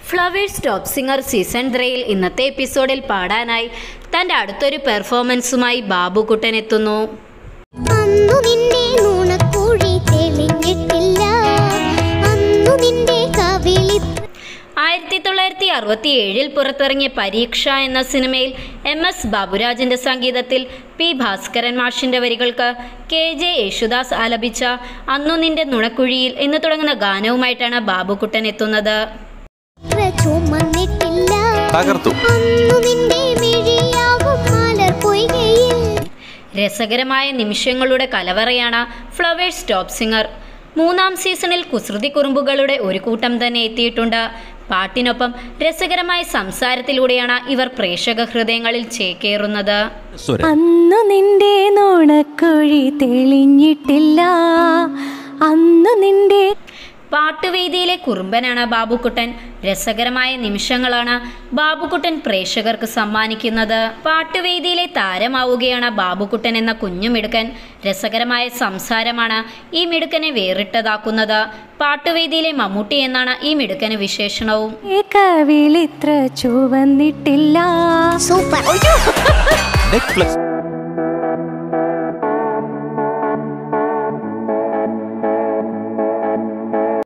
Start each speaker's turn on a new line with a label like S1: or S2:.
S1: flowers top singer season ത്രീയിൽ ഇന്നത്തെ എപ്പിസോഡിൽ പാടാനായി തൻ്റെ അടുത്തൊരു പെർഫോമൻസുമായി ബാബുക്കുട്ടൻ എത്തുന്നു
S2: അന്നു നിന്റെ നുണക്കുഴി തെളിഞ്ഞിട്ടില്ല അന്നു നിന്റെ കവിളി
S1: ആയിരത്തി തൊള്ളായിരത്തി അറുപത്തി ഏഴിൽ പുറത്തിറങ്ങിയ പരീക്ഷ എന്ന സിനിമയിൽ എം എസ് ബാബുരാജിൻ്റെ സംഗീതത്തിൽ പി ഭാസ്കരൻ മാഷിൻ്റെ വരികൾക്ക് കെ ജെ യേശുദാസ് ആലപിച്ച അന്നു നിന്റെ നുണക്കുഴിയിൽ എന്ന് തുടങ്ങുന്ന ഗാനവുമായിട്ടാണ് ബാബുക്കുട്ടൻ എത്തുന്നത്
S2: ഇത്ര ചുമന്നിട്ടില്ല
S3: തകർത്തു
S2: അന്നു നിന്റെ മിഴിയാകും മലർ പൊയ്കയിൽ
S1: രസകരമായ നിമിഷങ്ങളുടെ കലവറയാണ് ഫ്ലവേഴ്സ് ടോപ്പ് സിംഗർ മൂന്നാം സീസണിൽ കുസൃതി കുറുമ്പുകളുടെ ഒരു കൂട്ടം തന്നെ എത്തിയിട്ടുണ്ട് പാട്ടിനൊപ്പം രസകരമായ സംസാരത്തിലൂടെയാണ് ഇവർ പ്രേക്ഷക ഹൃദയങ്ങളിൽ ചേക്കേറുന്നത്
S3: സ്വരം
S4: അന്നു നിന്റെ നുണക്കുഴി തെളിഞ്ഞിട്ടില്ല അന്നു നിന്റെ
S1: പാട്ടുവേദിയിലെ കുറുമ്പനാണ് ബാബുക്കുട്ടൻ രസകരമായ നിമിഷങ്ങളാണ് ബാബുക്കുട്ടൻ പ്രേക്ഷകർക്ക് സമ്മാനിക്കുന്നത് പാട്ടുവേദിയിലെ താരമാവുകയാണ് ബാബുക്കുട്ടൻ എന്ന കുഞ്ഞു മിടുക്കൻ രസകരമായ സംസാരമാണ് ഈ മിടുക്കനെ വേറിട്ടതാക്കുന്നത് പാട്ടുവേദിയിലെ മമ്മൂട്ടി എന്നാണ് ഈ മിടുക്കന് വിശേഷണവും
S4: കവിളിത്ര ചുവന്നിട്ടില്ല
S2: സൂപ്പർ
S3: നെറ്റ്ഫ്ലിക്സ്